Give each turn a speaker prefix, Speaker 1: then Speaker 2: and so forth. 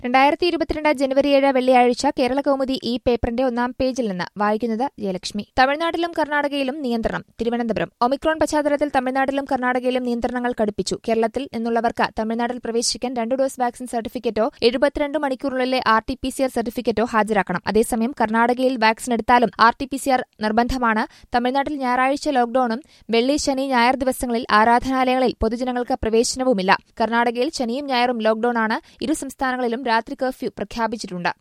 Speaker 1: രണ്ടായിരത്തി ഇരുപത്തിരണ്ട് ജനുവരി ഏഴ് വെള്ളിയാഴ്ച കേരള കൗമുദി ഈ പേപ്പറിന്റെ ഒന്നാം പേജിൽ നിന്ന് വായിക്കുന്നത് ജയലക്ഷ്മി തമിഴ്നാട്ടിലും കർണാടകയിലും നിയന്ത്രണം തിരുവനന്തപുരം ഒമിക്രോൺ പശ്ചാത്തലത്തിൽ തമിഴ്നാട്ടിലും കർണാടകയിലും നിയന്ത്രണങ്ങൾ കടുപ്പിച്ചു കേരളത്തിൽ നിന്നുള്ളവർക്ക് തമിഴ്നാട്ടിൽ പ്രവേശിക്കാൻ രണ്ട് ഡോസ് വാക്സിൻ സർട്ടിഫിക്കറ്റോ എഴുപത്തിരണ്ട് മണിക്കൂറിനുള്ളിലെ R T P C R സർട്ടിഫിക്കറ്റോ ഹാജരാക്കണം അതേസമയം കർണാടകയിൽ വാക്സിൻ എടുത്താലും R T P C R നിർബന്ധമാണ് തമിഴ്നാട്ടിൽ ഞായറാഴ്ച ലോക്ഡൌണും വെള്ളി ശനി ഞായർ ദിവസങ്ങളിൽ ആരാധനാലയങ്ങളിൽ പൊതുജനങ്ങൾക്ക് പ്രവേശനവുമില്ല കർണാടകയിൽ ശനിയും ഞായറും ലോക്ഡൌണാണ് ഇരു സംസ്ഥാനങ്ങളിലും രാത്രി കർഫ്യൂ പ്രഖ്യാപിച്ചിട്ടുണ്ട്